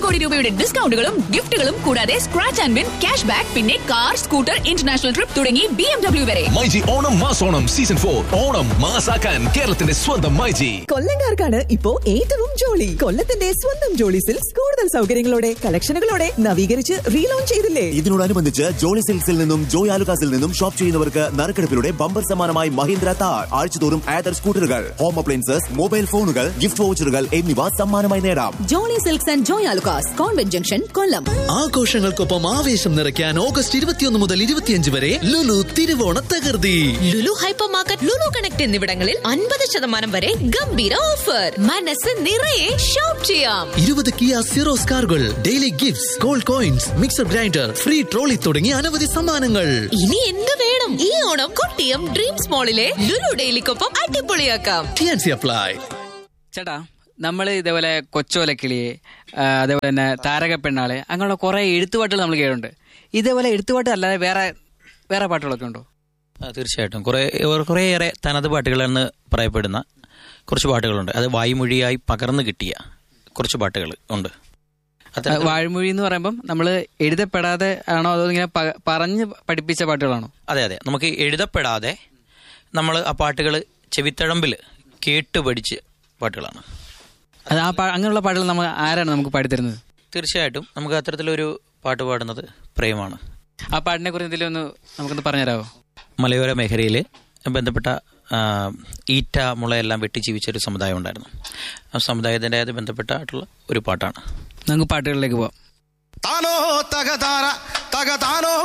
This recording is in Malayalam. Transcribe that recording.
കോടി രൂപയുടെ ഡിസ്കൗണ്ടുകളും ഗിഫ്റ്റുകളും കൂടാതെ scratch and win cash back പിന്നെ കാർ സ്കൂട്ടർ ഇന്റർനാഷണൽ ട്രിപ്പ് തുടങ്ങി ബി എം ഡബ്ല്യു വരെ മൈജി ഓണം മാസോണം സീസൺ ഫോർ ഓണം മാസാക്കാൻ കേരളത്തിന്റെ സ്വന്തം മൈജി കൊല്ലങ്കാർക്കാണ് ഇപ്പോ ഏറ്റവും ജോളി കൊല്ലത്തിന്റെ സ്വന്തം ജോളി സിൽക്സ് കൂടുതൽ സൗകര്യങ്ങളോടെ കളക്ഷനുകളോടെ നവീകരിച്ച് റീലോഞ്ച് ചെയ്തില്ലേ ഇതിനോടനുബന്ധിച്ച് ജോളി സിൽക്സിൽ നിന്നും ജോയ് ആലുകാസിൽ നിന്നും ഷോപ്പ് ചെയ്യുന്നവർക്ക് നറുക്കെടുപ്പിലൂടെ ബമ്പർ സമ്മാനമായി മഹീന്ദ്ര താർ ആഴ്ചതോറും ആദർ സ്കൂട്ടറുകൾ ഹോം അപ്ലയൻസസ് മൊബൈൽ ഫോണുകൾ ഗിഫ്റ്റ് വൗച്ചറുകൾ എന്നിവ സമ്മാനമായി നേടാം Jolly Silks and Joy Alukkas convent junction Kollam ആഘോഷങ്ങൾക്കൊപ്പം ആവേശം നിറയ്ക്കാൻ ഓഗസ്റ്റ് ഇരുപത്തിയൊന്ന് മുതൽ ഇരുപത്തിയഞ്ച് വരെ ലുലു തിരുവോണ തകർത്തി Lulu hypermarket Lulu connect എന്നിവിടങ്ങളിൽ അൻപത് ശതമാനം വരെ ഗംഭീര ഓഫർ മനസ്സ് നിറയെ ഷോപ്പ് ചെയ്യാം ഇരുപത് കിയ സീറോസ് കാറുകൾ daily gifts gold coins mixer grinder free trolley തുടങ്ങിയ അനവധി സമ്മാനങ്ങൾ ഇനി എന്ത് വേണം ഈ ഓണം കൊട്ടിയം ഡ്രീംസ് മോളിലെ ലുലു ഡെയിലിക്കൊപ്പം അടിപൊളിയാക്കാം ടിയാൻസി അപ്ലൈ ചേട്ടാ നമ്മൾ ഇതേപോലെ കൊച്ചോലക്കിളിയെ ആ, അതേപോലെ തന്നെ താരക പെണ്ണാളെ അങ്ങനെയുള്ള കുറെ എഴുത്തുപാട്ടുകൾ നമ്മൾ കേട്ടിട്ടുണ്ട് ഇതേപോലെ എഴുത്തുപാട്ട് അല്ലാതെ വേറെ വേറെ പാട്ടുകളൊക്കെ ഉണ്ടോ ആ, തീർച്ചയായിട്ടും കുറേ കുറേയേറെ തനത് പാട്ടുകളെന്ന് പറയപ്പെടുന്ന കുറച്ച് പാട്ടുകളുണ്ട് അത് വായ്മൊഴിയായി പകർന്നു കിട്ടിയ കുറച്ച് പാട്ടുകൾ ഉണ്ട് ആ, അത്തരത്തിൽ- വാഴ്മൊഴി എന്ന് പറയുമ്പം നമ്മൾ എഴുതപ്പെടാതെ ആണോ അതോ ഇങ്ങനെ പ- പറഞ്ഞ് പഠിപ്പിച്ച പാട്ടുകളാണോ അതെ അതെ നമുക്ക് എഴുതപ്പെടാതെ നമ്മൾ ആ പാട്ടുകൾ ചെവിത്തഴമ്പിൽ കേട്ട് പഠിച്ച പാട്ടുകളാണ് അത് ആ പാ- അങ്ങനെയുള്ള പാട്ടുകൾ നമ്മൾ ആരാണ് നമുക്ക് പാടിത്തരുന്നത് തീർച്ചയായിട്ടും നമുക്ക് അത്തരത്തിലൊരു പാട്ട് പാടുന്നത് പ്രേമാണ് ആ പാട്ടിനെ കുറിച്ച് എന്തെങ്കിലും ഒന്ന് നമുക്കൊന്ന് പറഞ്ഞുതരാമോ മലയോര മേഖലയിൽ ബന്ധപ്പെട്ട ആ, ഈറ്റ മുളയെല്ലാം വെട്ടി ജീവിച്ച ഒരു സമുദായം ഉണ്ടായിരുന്നു ആ സമുദായത്തിൻ്റെ ബന്ധപ്പെട്ടായിട്ടുള്ള ഒരു പാട്ടാണ് നമുക്ക് പാട്ടുകളിലേക്ക് പോവാം താനോ തക താര തക താനോ